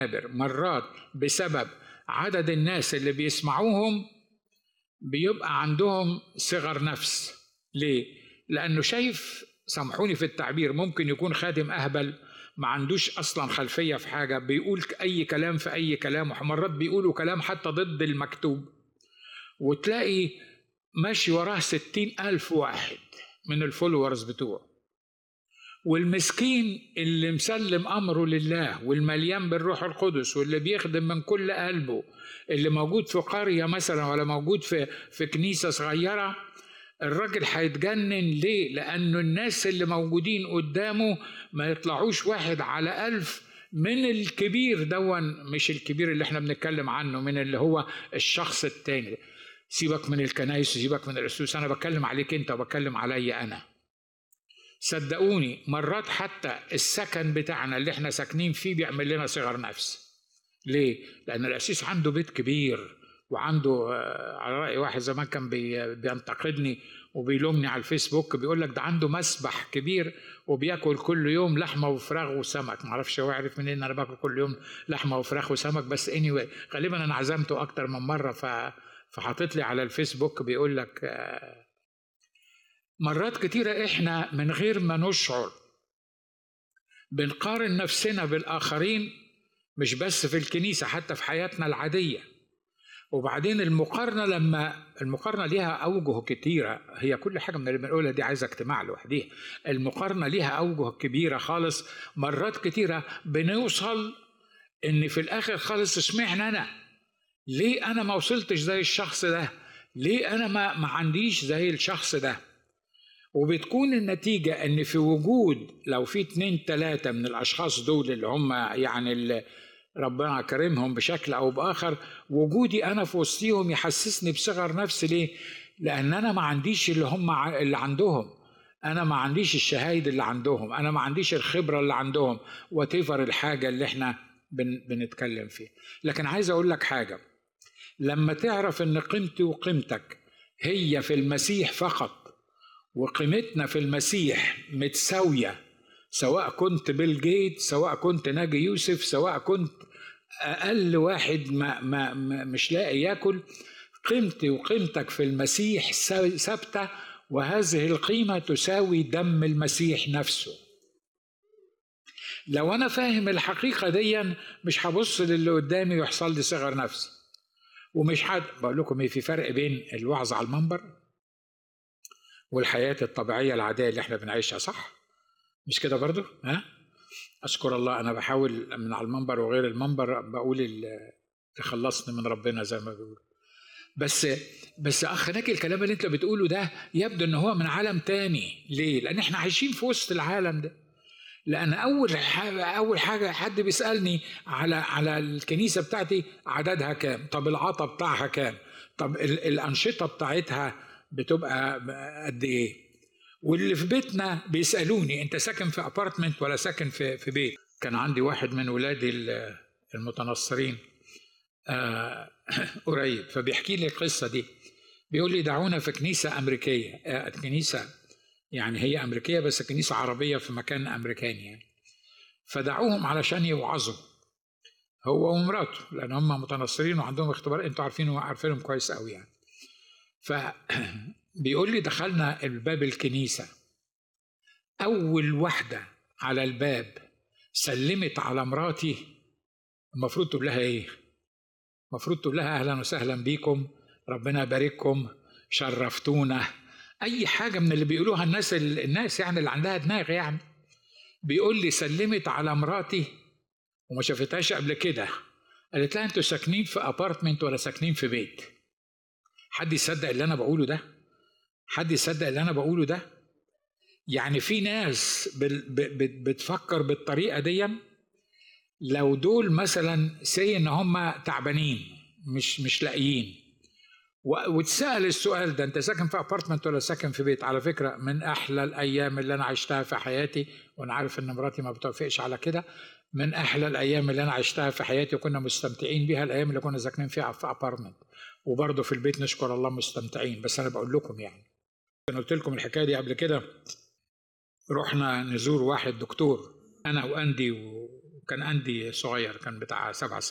مرات بسبب عدد الناس اللي بيسمعوهم بيبقى عندهم صغر نفس ليه؟ لأنه شايف سامحوني في التعبير ممكن يكون خادم أهبل ما عندوش أصلا خلفية في حاجة بيقول أي كلام في أي كلام ومرات بيقولوا كلام حتى ضد المكتوب وتلاقي ماشي وراه ستين ألف واحد من الفولورز بتوعه والمسكين اللي مسلم امره لله والمليان بالروح القدس واللي بيخدم من كل قلبه اللي موجود في قريه مثلا ولا موجود في في كنيسه صغيره الراجل هيتجنن ليه؟ لأنه الناس اللي موجودين قدامه ما يطلعوش واحد على ألف من الكبير دون مش الكبير اللي احنا بنتكلم عنه من اللي هو الشخص التاني سيبك من الكنايس سيبك من الأسوس أنا بتكلم عليك أنت وبتكلم عليا أنا صدقوني مرات حتى السكن بتاعنا اللي احنا ساكنين فيه بيعمل لنا صغر نفس ليه؟ لأن الأسيس عنده بيت كبير وعنده على رأي واحد زمان كان بينتقدني وبيلومني على الفيسبوك بيقول لك ده عنده مسبح كبير وبياكل كل يوم لحمه وفراخ وسمك معرفش هو عارف منين انا باكل كل يوم لحمه وفراخ وسمك بس اني anyway غالبا انا عزمته اكتر من مره ف فحاطط لي على الفيسبوك بيقول لك مرات كتيرة احنا من غير ما نشعر بنقارن نفسنا بالآخرين مش بس في الكنيسة حتى في حياتنا العادية وبعدين المقارنة لما المقارنة ليها أوجه كتيرة هي كل حاجة من اللي بنقولها دي عايزة اجتماع لوحديها المقارنة ليها أوجه كبيرة خالص مرات كتيرة بنوصل إن في الآخر خالص اشمعنى أنا ليه أنا ما وصلتش زي الشخص ده ليه أنا ما, ما عنديش زي الشخص ده وبتكون النتيجة إن في وجود لو في اتنين تلاتة من الأشخاص دول اللي هم يعني اللي ربنا كرمهم بشكل أو بآخر وجودي أنا في وسطيهم يحسسني بصغر نفس ليه؟ لأن أنا ما عنديش اللي هم اللي عندهم أنا ما عنديش الشهايد اللي عندهم أنا ما عنديش الخبرة اللي عندهم وتفر الحاجة اللي احنا بن بنتكلم فيها لكن عايز أقول لك حاجة لما تعرف إن قيمتي وقيمتك هي في المسيح فقط وقيمتنا في المسيح متساويه سواء كنت بيل جيت سواء كنت ناجي يوسف سواء كنت اقل واحد ما, ما, ما مش لاقي ياكل قيمتي وقيمتك في المسيح ثابته وهذه القيمه تساوي دم المسيح نفسه لو انا فاهم الحقيقه دي مش هبص للي قدامي ويحصل لي صغر نفسي ومش حد بقول لكم ايه في فرق بين الوعظ على المنبر والحياة الطبيعية العادية اللي احنا بنعيشها صح؟ مش كده برضو؟ ها؟ أشكر الله أنا بحاول من على المنبر وغير المنبر بقول اللي خلصني من ربنا زي ما بيقولوا. بس بس أخ ناكي الكلام اللي أنت بتقوله ده يبدو إن هو من عالم تاني، ليه؟ لأن احنا عايشين في وسط العالم ده. لأن أول حاجة أول حاجة حد بيسألني على على الكنيسة بتاعتي عددها كام؟ طب العطا بتاعها كام؟ طب الأنشطة بتاعتها بتبقى قد ايه واللي في بيتنا بيسالوني انت ساكن في ابارتمنت ولا ساكن في في بيت كان عندي واحد من ولادي المتنصرين آه قريب فبيحكي لي القصه دي بيقول لي دعونا في كنيسه امريكيه آه كنيسه يعني هي امريكيه بس كنيسه عربيه في مكان امريكاني يعني فدعوهم علشان يوعظوا هو ومراته لان هم متنصرين وعندهم اختبار انتوا عارفين عارفينهم كويس قوي يعني فبيقول لي دخلنا الباب الكنيسة أول واحدة على الباب سلمت على مراتي المفروض تقول لها إيه؟ المفروض تقول لها أهلا وسهلا بيكم ربنا يبارككم شرفتونا أي حاجة من اللي بيقولوها الناس الناس يعني اللي عندها دماغ يعني بيقول لي سلمت على مراتي وما شافتهاش قبل كده قالت لها انتوا ساكنين في ابارتمنت ولا ساكنين في بيت؟ حد يصدق اللي انا بقوله ده حد يصدق اللي انا بقوله ده يعني في ناس بتفكر بالطريقه دي لو دول مثلا سي ان هم تعبانين مش مش لاقيين وتسال السؤال ده انت ساكن في ابارتمنت ولا ساكن في بيت على فكره من احلى الايام اللي انا عشتها في حياتي وانا عارف ان مراتي ما بتوافقش على كده من احلى الايام اللي انا عشتها في حياتي وكنا مستمتعين بيها الايام اللي كنا ساكنين فيها في ابارتمنت وبرضه في البيت نشكر الله مستمتعين بس انا بقول لكم يعني انا قلت لكم الحكايه دي قبل كده رحنا نزور واحد دكتور انا واندي وكان عندي صغير كان بتاع سبع